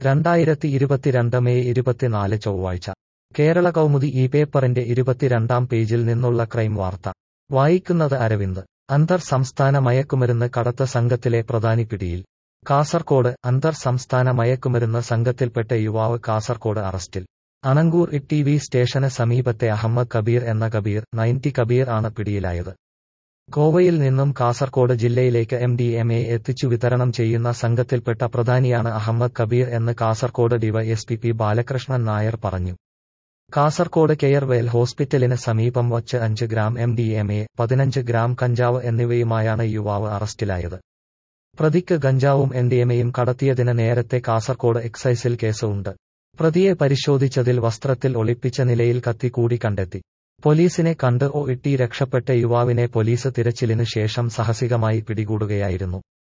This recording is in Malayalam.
രണ്ടായിരത്തി ഇരുപത്തിരണ്ട് മെയ് ഇരുപത്തിനാല് ചൊവ്വാഴ്ച കേരള കൗമുദി ഈ പേപ്പറിന്റെ ഇരുപത്തിരണ്ടാം പേജിൽ നിന്നുള്ള ക്രൈം വാർത്ത വായിക്കുന്നത് അരവിന്ദ് അന്തർ സംസ്ഥാന മയക്കുമരുന്ന് കടത്ത് സംഘത്തിലെ പ്രധാനി പിടിയിൽ കാസർകോട് അന്തർ സംസ്ഥാന മയക്കുമരുന്ന് സംഘത്തിൽപ്പെട്ട യുവാവ് കാസർകോട് അറസ്റ്റിൽ അണങ്കൂർ ടി വി സ്റ്റേഷന് സമീപത്തെ അഹമ്മദ് കബീർ എന്ന കബീർ നയൻറ്റി കബീർ ആണ് പിടിയിലായത് ഗോവയിൽ നിന്നും കാസർകോട് ജില്ലയിലേക്ക് എം ഡി എം എ എത്തിച്ചു വിതരണം ചെയ്യുന്ന സംഘത്തിൽപ്പെട്ട പ്രധാനിയാണ് അഹമ്മദ് കബീർ എന്ന് കാസർകോട് ഡിവൈഎസ്പി പി ബാലകൃഷ്ണൻ നായർ പറഞ്ഞു കാസർകോട് കെയർവേൽ ഹോസ്പിറ്റലിന് സമീപം വച്ച് അഞ്ച് gram M D M A പതിനഞ്ച് ഗ്രാം കഞ്ചാവ് എന്നിവയുമായാണ് യുവാവ് അറസ്റ്റിലായത് പ്രതിക്ക് ഗഞ്ചാവും എം ഡി എം എയും കടത്തിയതിന് നേരത്തെ കാസർകോട് എക്സൈസിൽ കേസ് ഉണ്ട് പ്രതിയെ പരിശോധിച്ചതിൽ വസ്ത്രത്തിൽ ഒളിപ്പിച്ച നിലയിൽ കത്തി കൂടി കണ്ടെത്തി പോലീസിനെ കണ്ട് ഒ ഇട്ടി രക്ഷപ്പെട്ട യുവാവിനെ പോലീസ് തിരച്ചിലിനു ശേഷം സാഹസികമായി പിടികൂടുകയായിരുന്നു